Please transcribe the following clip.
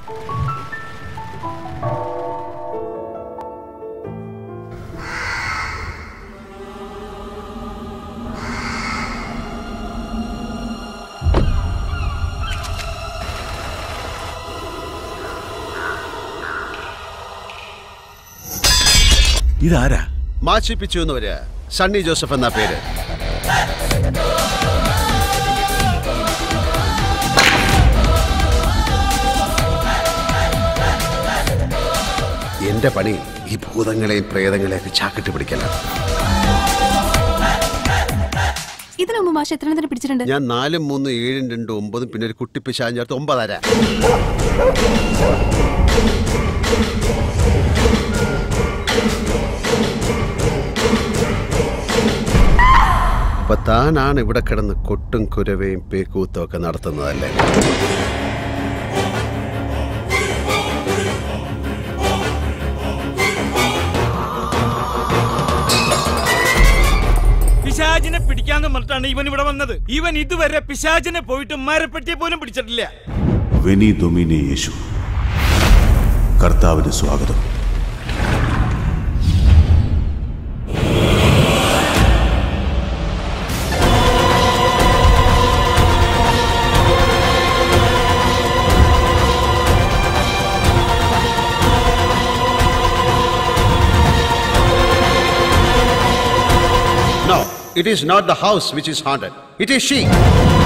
ഇതാരാ മാച്ചിപ്പിച്ചു എന്ന് വരിക സണ്ണി ജോസഫ് എന്ന പേര് എന്റെ പണി ഈ ഭൂതങ്ങളെയും പ്രേതങ്ങളെയൊക്കെ ചാക്കിട്ട് പിടിക്കലാണ് ഇതിനു മുമ്പ് മാഷ് എത്ര എണ്ണത്തിന് പിടിച്ചിട്ടുണ്ട് ഞാൻ നാലും മൂന്നും ഏഴും രണ്ടും ഒമ്പതും പിന്നെ ഒരു കുട്ടിപ്പിശാൻ ചേർത്ത് ഒമ്പതര അപ്പൊ താനാണ് ഇവിടെ കിടന്ന് കൊട്ടും കുരവയും പേക്കൂത്തും ഒക്കെ നടത്തുന്നതല്ലേ പിശാചിനെ പിടിക്കാന്ന് പറഞ്ഞിട്ടാണ് ഇവൻ ഇവിടെ വന്നത് ഇവൻ ഇതുവരെ പിശാചിനെ പോയിട്ട് മരപ്പെട്ടിയെ പോലും പിടിച്ചിട്ടില്ല വെനി ദൊമിനെ യേശു കർത്താവിന് സ്വാഗതം No, it is not the house which is haunted. It is she.